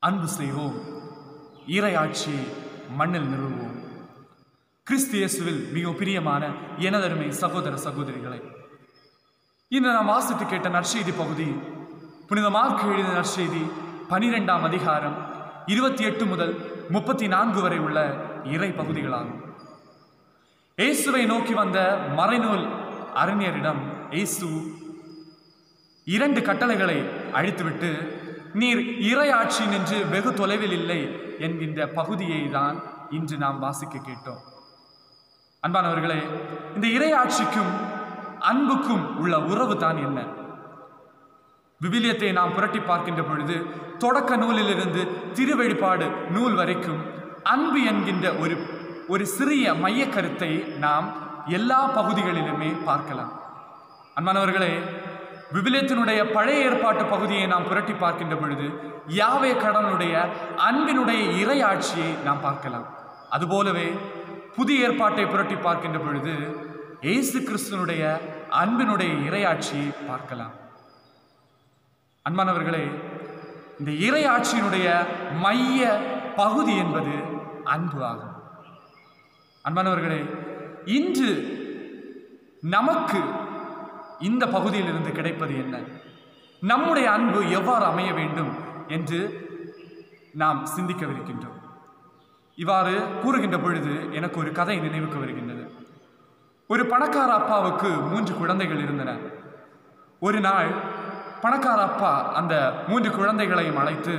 அன்பு செய்வோம் இறையாட்சி மண்ணில் நிறுவுவோம் கிறிஸ்து இயேசுவில் மிக பிரியமான எனதருமை சகோதர சகோதரிகளை இன்று நாம் வாசித்து கேட்ட நற்செய்தி பகுதி புனித மார்க் எழுதிய நற்செய்தி பனிரெண்டாம் அதிகாரம் இருபத்தி எட்டு முதல் முப்பத்தி நான்கு வரை உள்ள இறை பகுதிகளாகும் இயேசுவை நோக்கி வந்த மறைநூல் அறிஞரிடம் இயேசு இரண்டு கட்டளைகளை அழித்துவிட்டு நீர் இறையாட்சி நின்று வெகு தொலைவில் இல்லை என்கின்ற பகுதியை தான் இன்று நாம் வாசிக்க கேட்டோம் அன்பானவர்களே இந்த இறையாட்சிக்கும் அன்புக்கும் உள்ள உறவு தான் என்ன விவிலியத்தை நாம் புரட்டி பார்க்கின்ற பொழுது தொடக்க நூலிலிருந்து திருவெளிப்பாடு நூல் வரைக்கும் அன்பு என்கின்ற ஒரு ஒரு சிறிய மைய கருத்தை நாம் எல்லா பகுதிகளிலுமே பார்க்கலாம் அன்பானவர்களே விவிலியத்தினுடைய பழைய ஏற்பாட்டு பகுதியை நாம் புரட்டி பார்க்கின்ற பொழுது யாவே கடனுடைய அன்பினுடைய இறையாட்சியை நாம் பார்க்கலாம் அதுபோலவே புதிய ஏற்பாட்டை புரட்டி பார்க்கின்ற பொழுது இயேசு கிறிஸ்துனுடைய அன்பினுடைய இறையாட்சியை பார்க்கலாம் அன்பானவர்களே இந்த இறையாட்சியினுடைய மைய பகுதி என்பது அன்பு ஆகும் அன்பானவர்களே இன்று நமக்கு இந்த பகுதியிலிருந்து கிடைப்பது என்ன நம்முடைய அன்பு எவ்வாறு அமைய வேண்டும் என்று நாம் சிந்திக்கவிருக்கின்றோம் இவ்வாறு கூறுகின்ற பொழுது எனக்கு ஒரு கதை நினைவுக்கு வருகின்றது ஒரு பணக்கார அப்பாவுக்கு மூன்று குழந்தைகள் இருந்தன ஒரு நாள் பணக்கார அப்பா அந்த மூன்று குழந்தைகளையும் அழைத்து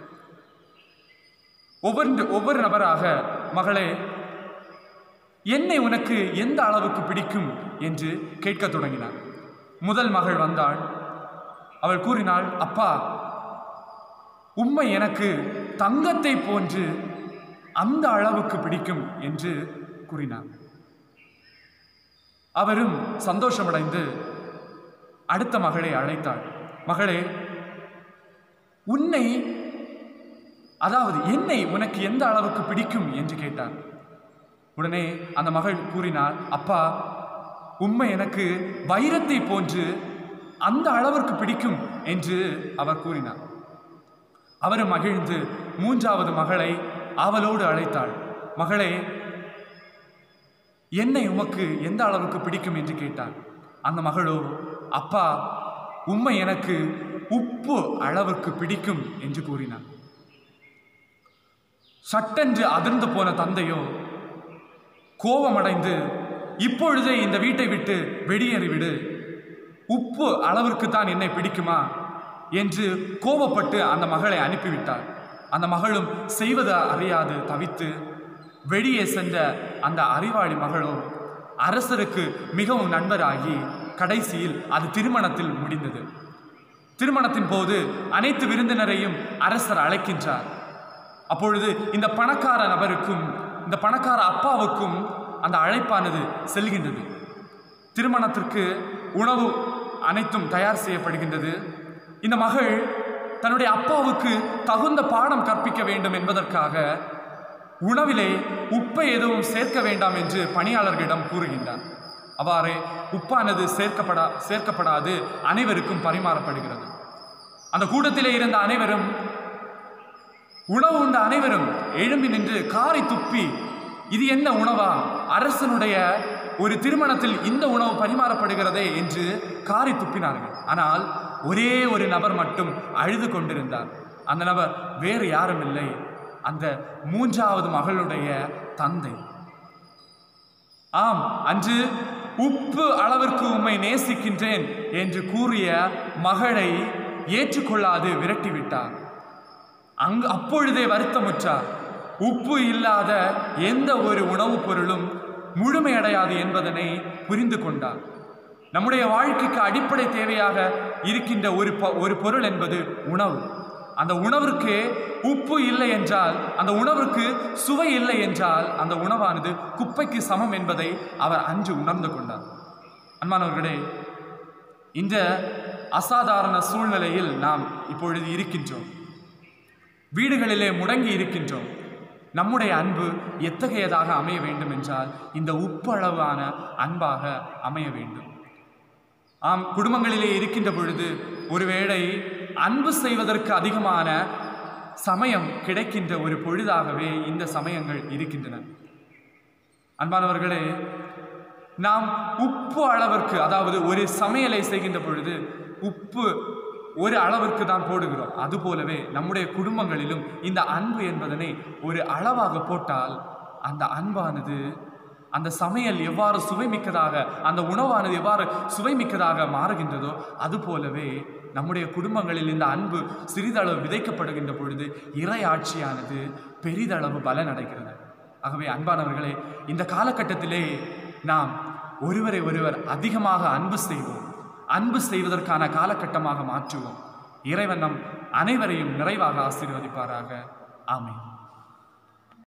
ஒவ்வொரு ஒவ்வொரு நபராக மகளே என்னை உனக்கு எந்த அளவுக்கு பிடிக்கும் என்று கேட்கத் தொடங்கினார் முதல் மகள் வந்தாள் அவள் கூறினாள் அப்பா உம்மை எனக்கு தங்கத்தை போன்று அந்த அளவுக்கு பிடிக்கும் என்று கூறினார் அவரும் சந்தோஷமடைந்து அடுத்த மகளை அழைத்தாள் மகளே உன்னை அதாவது என்னை உனக்கு எந்த அளவுக்கு பிடிக்கும் என்று கேட்டார் உடனே அந்த மகள் கூறினார் அப்பா உண்மை எனக்கு வைரத்தை போன்று அந்த அளவிற்கு பிடிக்கும் என்று அவர் கூறினார் அவர் மகிழ்ந்து மூன்றாவது மகளை அவளோடு அழைத்தாள் மகளே என்னை உமக்கு எந்த அளவுக்கு பிடிக்கும் என்று கேட்டார் அந்த மகளோ அப்பா உம்மை எனக்கு உப்பு அளவுக்கு பிடிக்கும் என்று கூறினார் சட்டென்று அதிர்ந்து போன தந்தையோ கோபமடைந்து இப்பொழுதே இந்த வீட்டை விட்டு வெளியேறிவிடு உப்பு அளவிற்கு தான் என்னை பிடிக்குமா என்று கோபப்பட்டு அந்த மகளை அனுப்பிவிட்டார் அந்த மகளும் செய்வது அறியாது தவித்து வெளியே சென்ற அந்த அறிவாளி மகளோ அரசருக்கு மிகவும் நண்பராகி கடைசியில் அது திருமணத்தில் முடிந்தது திருமணத்தின் போது அனைத்து விருந்தினரையும் அரசர் அழைக்கின்றார் அப்பொழுது இந்த பணக்கார நபருக்கும் இந்த பணக்கார அப்பாவுக்கும் அந்த அழைப்பானது செல்கின்றது திருமணத்திற்கு உணவு அனைத்தும் தயார் செய்யப்படுகின்றது இந்த மகள் தன்னுடைய அப்பாவுக்கு தகுந்த பாடம் கற்பிக்க வேண்டும் என்பதற்காக உணவிலே உப்பை எதுவும் சேர்க்க வேண்டாம் என்று பணியாளர்களிடம் கூறுகின்றார் அவ்வாறு உப்பானது சேர்க்கப்படா சேர்க்கப்படாது அனைவருக்கும் பரிமாறப்படுகிறது அந்த கூட்டத்திலே இருந்த அனைவரும் உணவு உண்ட அனைவரும் எழும்பி நின்று காரை துப்பி இது என்ன உணவா அரசனுடைய ஒரு திருமணத்தில் இந்த உணவு பரிமாறப்படுகிறதே என்று காரை துப்பினார்கள் ஆனால் ஒரே ஒரு நபர் மட்டும் அழுது கொண்டிருந்தார் அந்த நபர் வேறு யாரும் இல்லை அந்த மூன்றாவது மகளுடைய தந்தை ஆம் அன்று உப்பு அளவிற்கு உம்மை நேசிக்கின்றேன் என்று கூறிய மகளை ஏற்றுக்கொள்ளாது விரட்டிவிட்டார் அங்கு அப்பொழுதே வருத்தமுற்றார் உப்பு இல்லாத எந்த ஒரு உணவுப் பொருளும் முழுமையடையாது என்பதனை புரிந்து கொண்டார் நம்முடைய வாழ்க்கைக்கு அடிப்படை தேவையாக இருக்கின்ற ஒரு ப ஒரு பொருள் என்பது உணவு அந்த உணவிற்கு உப்பு இல்லை என்றால் அந்த உணவிற்கு சுவை இல்லை என்றால் அந்த உணவானது குப்பைக்கு சமம் என்பதை அவர் அன்று உணர்ந்து கொண்டார் அன்பானவர்களே இந்த அசாதாரண சூழ்நிலையில் நாம் இப்பொழுது இருக்கின்றோம் வீடுகளிலே முடங்கி இருக்கின்றோம் நம்முடைய அன்பு எத்தகையதாக அமைய வேண்டும் என்றால் இந்த உப்பளவான அன்பாக அமைய வேண்டும் ஆம் குடும்பங்களிலே இருக்கின்ற பொழுது ஒருவேளை அன்பு செய்வதற்கு அதிகமான சமயம் கிடைக்கின்ற ஒரு பொழுதாகவே இந்த சமயங்கள் இருக்கின்றன அன்பானவர்களே நாம் உப்பு அளவிற்கு அதாவது ஒரு சமையலை செய்கின்ற பொழுது உப்பு ஒரு அளவிற்கு தான் போடுகிறோம் அதுபோலவே நம்முடைய குடும்பங்களிலும் இந்த அன்பு என்பதனை ஒரு அளவாக போட்டால் அந்த அன்பானது அந்த சமையல் எவ்வாறு சுவைமிக்கதாக அந்த உணவானது எவ்வாறு சுவைமிக்கதாக மாறுகின்றதோ அதுபோலவே நம்முடைய குடும்பங்களில் இந்த அன்பு சிறிதளவு விதைக்கப்படுகின்ற பொழுது இறை ஆட்சியானது பெரிதளவு பலனடைகிறது ஆகவே அன்பானவர்களே இந்த காலகட்டத்திலே நாம் ஒருவரை ஒருவர் அதிகமாக அன்பு செய்வோம் அன்பு செய்வதற்கான காலகட்டமாக மாற்றுவோம் இறைவன் நம் அனைவரையும் நிறைவாக ஆசீர்வதிப்பாராக ஆமென்